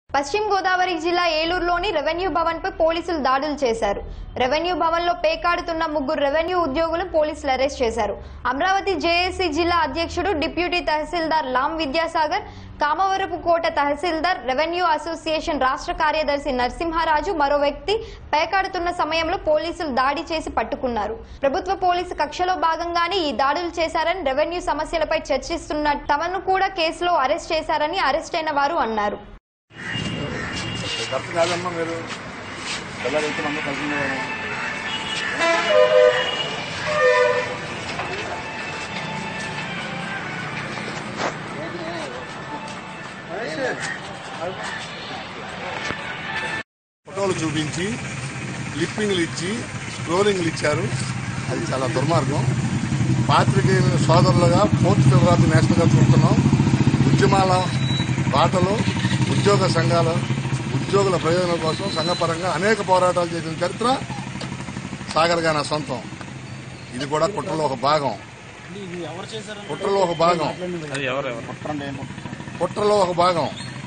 పశ్చిమ గోదావరి జిల్లా ఏలూరులోని రెవెన్యూ భవన్ పై పోలీసులు దాడులు చేశారు రెవెన్యూ భవన్ లో పేకాడుతున్న ముగ్గురు రెవెన్యూ ఉద్యోగులు పోలీసులు అరెస్ట్ చేశారు అమరావతి జేఏసీ జిల్లా అధ్యక్షుడు deputy tahsildar Lam Vidyasagar Kamavarapu Kota tahsildar revenue association రాష్ట్ర కార్యదర్శి నరసింహారాజు మరో వ్యక్తి పేకాడుతున్న సమయంలో పోలీసులు దాడి చేసి పట్టుకున్నారు ప్రభుత్వ పోలీసు కక్షలో భాగంగానే ఈ దాడులు చేశారని రెవెన్యూ సమస్యలపై చర్చిస్తున్న తమను కూడా కేసులో అరెస్ట్ చేశారని అరెస్ట్ అయిన వారు అన్నారు కరెక్ట్ కాదమ్మా మీరు పిల్లలు వెళ్తున్నాము కలిసి ఫోటోలు చూపించి క్లిప్పింగ్లు ఇచ్చి స్క్రోలింగ్లు ఇచ్చారు అది చాలా దుర్మార్గం పాత్రికేయుల సోదరులుగా ఫోర్త్ ఫిబ్రవరి నేషనల్గా చూస్తున్నాం ఉద్యమాల బాటలో ఉద్యోగ సంఘాల ఉద్యోగుల ప్రయోజనం కోసం సంఘపరంగా అనేక పోరాటాలు చేసిన చరిత్ర సాగర్ గారి సొంతం ఇది కూడా కుట్రలో ఒక భాగం కుట్రలో ఒక భాగం అది ఎవరు ఎవరు కుట్రలో ఒక భాగం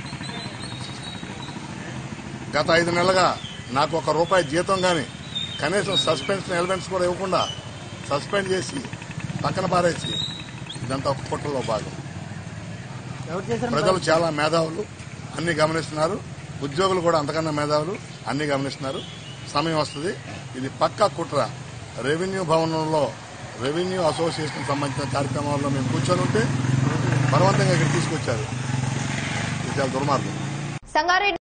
గత ఐదు నెలలుగా నాకు ఒక రూపాయి జీతం గాని కనీసం సస్పెన్షన్ ఎలిమెంట్స్ కూడా ఇవ్వకుండా సస్పెండ్ చేసి పక్కన పారేసి ఇదంతా ఒక కుట్రలో భాగం ప్రజలు చాలా మేధావులు అన్ని గమనిస్తున్నారు ఉద్యోగులు కూడా అంతకన్నా మేధావులు అన్ని గమనిస్తున్నారు సమయం వస్తుంది ఇది పక్కా కుట్ర రెవెన్యూ భవనంలో రెవెన్యూ అసోసియేషన్ సంబంధించిన కార్యక్రమాల్లో మేము కూర్చొని ఉంటే బలవంతంగా ఇక్కడ తీసుకొచ్చారు ఇది చాలా దుర్మార్గం సంగారెడ్డి